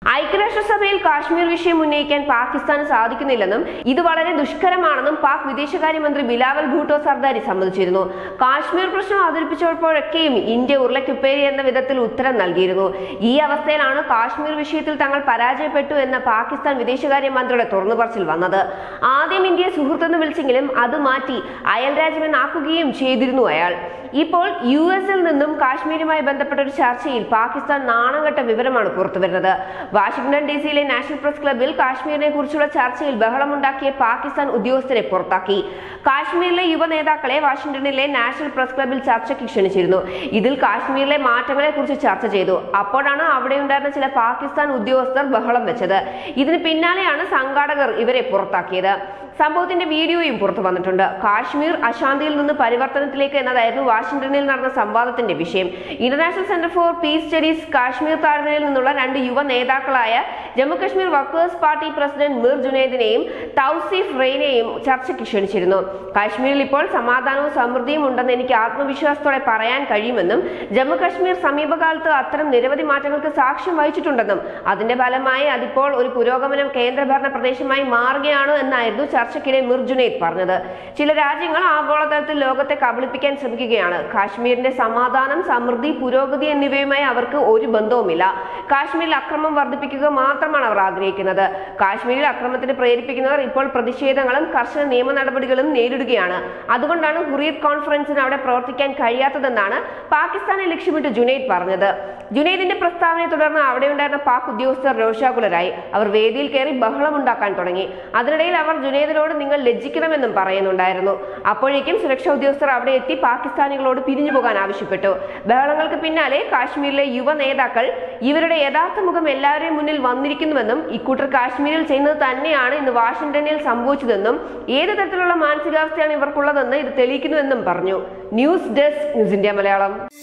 ഐക്യരാഷ്ട്രസഭയിൽ കാശ്മീർ വിഷയം ഉന്നയിക്കാൻ പാകിസ്ഥാന് സാധിക്കുന്നില്ലെന്നും ഇത് വളരെ ദുഷ്കരമാണെന്നും പാക് വിദേശകാര്യമന്ത്രി ബിലാവൽ ഭൂട്ടോ സർദാരി സമ്മതിച്ചിരുന്നു കാശ്മീർ പ്രശ്നം അവതരിപ്പിച്ചപ്പോഴൊക്കെയും ഇന്ത്യ ഉരുളക്കുപ്പേരി എന്ന വിധത്തിൽ ഉത്തരം നൽകിയിരുന്നു ഈ അവസ്ഥയിലാണ് കാശ്മീർ വിഷയത്തിൽ തങ്ങൾ പരാജയപ്പെട്ടു എന്ന പാകിസ്ഥാൻ വിദേശകാര്യ മന്ത്രിയുടെ തുറന്നു പറച്ചിൽ വന്നത് ആദ്യം ഇന്ത്യയെ സുഹൃത്തെന്ന് വിളിച്ചെങ്കിലും അത് മാറ്റി അയൽ രാജ്യമെന്നാക്കുകയും ചെയ്തിരുന്നു അയാൾ ഇപ്പോൾ യു എസിൽ നിന്നും കാശ്മീരുമായി ബന്ധപ്പെട്ട ഒരു ചർച്ചയിൽ പാകിസ്ഥാൻ നാണംകെട്ട വിവരമാണ് പുറത്തുവരുന്നത് വാഷിംഗ്ടൺ ഡി സിയിലെ നാഷണൽ പ്രസ് ക്ലബിൽ കാശ്മീരിനെ കുറിച്ചുള്ള ചർച്ചയിൽ ബഹളമുണ്ടാക്കിയ പാകിസ്ഥാൻ ഉദ്യോഗസ്ഥരെ പുറത്താക്കി കാശ്മീരിലെ യുവ നേതാക്കളെ വാഷിംഗ്ടണിലെ നാഷണൽ പ്രസ് ക്ലബിൽ ചർച്ചയ്ക്ക് ക്ഷണിച്ചിരുന്നു ഇതിൽ കാശ്മീരിലെ മാറ്റങ്ങളെ കുറിച്ച് ചർച്ച ചെയ്തു അപ്പോഴാണ് അവിടെ ഉണ്ടായിരുന്ന ചില പാകിസ്ഥാൻ ഉദ്യോഗസ്ഥർ ബഹളം വെച്ചത് ഇതിന് പിന്നാലെയാണ് സംഘാടകർ ഇവരെ പുറത്താക്കിയത് സംഭവത്തിന്റെ വീഡിയോയും പുറത്തു വന്നിട്ടുണ്ട് കാശ്മീർ അശാന്തിയിൽ നിന്ന് പരിവർത്തനത്തിലേക്ക് എന്നതായിരുന്നു വാഷിംഗ്ടണിൽ നടന്ന സംവാദത്തിന്റെ വിഷയം international centre for peace studies Kashmir താഴ്വരയിൽ നിന്നുള്ള രണ്ട് യുവ നേതാക്കളായ Jammu Kashmir workers party president Mir ജുനൈദിനെയും തൗസീഫ് റെയ്നെയും ചർച്ചയ്ക്ക് ക്ഷണിച്ചിരുന്നു കാശ്മീരിൽ ഇപ്പോൾ സമാധാനവും സമൃദ്ധിയും ഉണ്ടെന്ന് എനിക്ക് ആത്മവിശ്വാസത്തോടെ പറയാൻ കഴിയുമെന്നും ജമ്മു കശ്മീർ സമീപകാലത്ത് അത്തരം നിരവധി മാറ്റങ്ങൾക്ക് സാക്ഷ്യം വഹിച്ചിട്ടുണ്ടെന്നും അതിന്റെ ഫലമായി അതിപ്പോൾ ഒരു പുരോഗമന കേന്ദ്രഭരണ പ്രദേശമായി മാറുകയാണ് എന്നായിരുന്നു ചർച്ചയ്ക്കിടെ മിർ ജുനൈദ് പറഞ്ഞത് ചില രാജ്യങ്ങൾ ആഗോളതലത്തിൽ ലോകത്തെ കബളിപ്പിക്കാൻ ശ്രമിക്കുകയാണ് കാശ്മീരിന്റെ സമാധാനം സമൃദ്ധി പുരോഗതി എന്നിവയുമായി അവർക്ക് ഒരു ബന്ധവുമില്ല കാശ്മീരിൽ അക്രമം വർദ്ധിപ്പിക്കുക മാത്രമാണ് അവർ ആഗ്രഹിക്കുന്നത് കാശ്മീരിൽ അക്രമത്തിന് പ്രേരിപ്പിക്കുന്നവർ ഇപ്പോൾ പ്രതിഷേധങ്ങളും കർശന നിയമ നടപടികളും നേരിടുകയാണ് അതുകൊണ്ടാണ് ഹുറിയത്ത് കോൺഫറൻസിന് അവിടെ പ്രവർത്തിക്കാൻ കഴിയാത്തതെന്നാണ് പാകിസ്ഥാനെ ലക്ഷ്യമിട്ട് ജുനൈദ് പറഞ്ഞത് ജുനൈദിന്റെ പ്രസ്താവനയെ തുടർന്ന് അവിടെ ഉണ്ടായിരുന്ന പാക് ഉദ്യോഗസ്ഥർ രോഷാകുലരായി അവർ വേദിയിൽ കയറി ബഹളമുണ്ടാക്കാൻ തുടങ്ങി അതിനിടയിൽ അവർ ജുനൈദിനോട് നിങ്ങൾ ലജ്ജിക്കണമെന്നും പറയുന്നുണ്ടായിരുന്നു അപ്പോഴേക്കും സുരക്ഷാ ഉദ്യോഗസ്ഥർ അവിടെ എത്തി പാകിസ്ഥാനികളോട് പിരിഞ്ഞു പോകാൻ ആവശ്യപ്പെട്ടു ബഹളങ്ങൾക്ക് പിന്നാലെ കാശ്മീരിലെ യുവ നേതാക്കൾ ഇവരുടെ യഥാർത്ഥ മുഖം എല്ലാവരെയും മുന്നിൽ വന്നിരിക്കുന്നുവെന്നും ഇക്കൂട്ടർ കാശ്മീരിൽ ചെയ്യുന്നത് തന്നെയാണ് ഇന്ന് വാഷിംഗ്ടണിൽ സംഭവിച്ചതെന്നും ഏത് തരത്തിലുള്ള മാനസികാവസ്ഥയാണ് ഇവർക്കുള്ളതെന്ന് ഇത് തെളിയിക്കുന്നുവെന്നും പറഞ്ഞു news desk news India Malayalam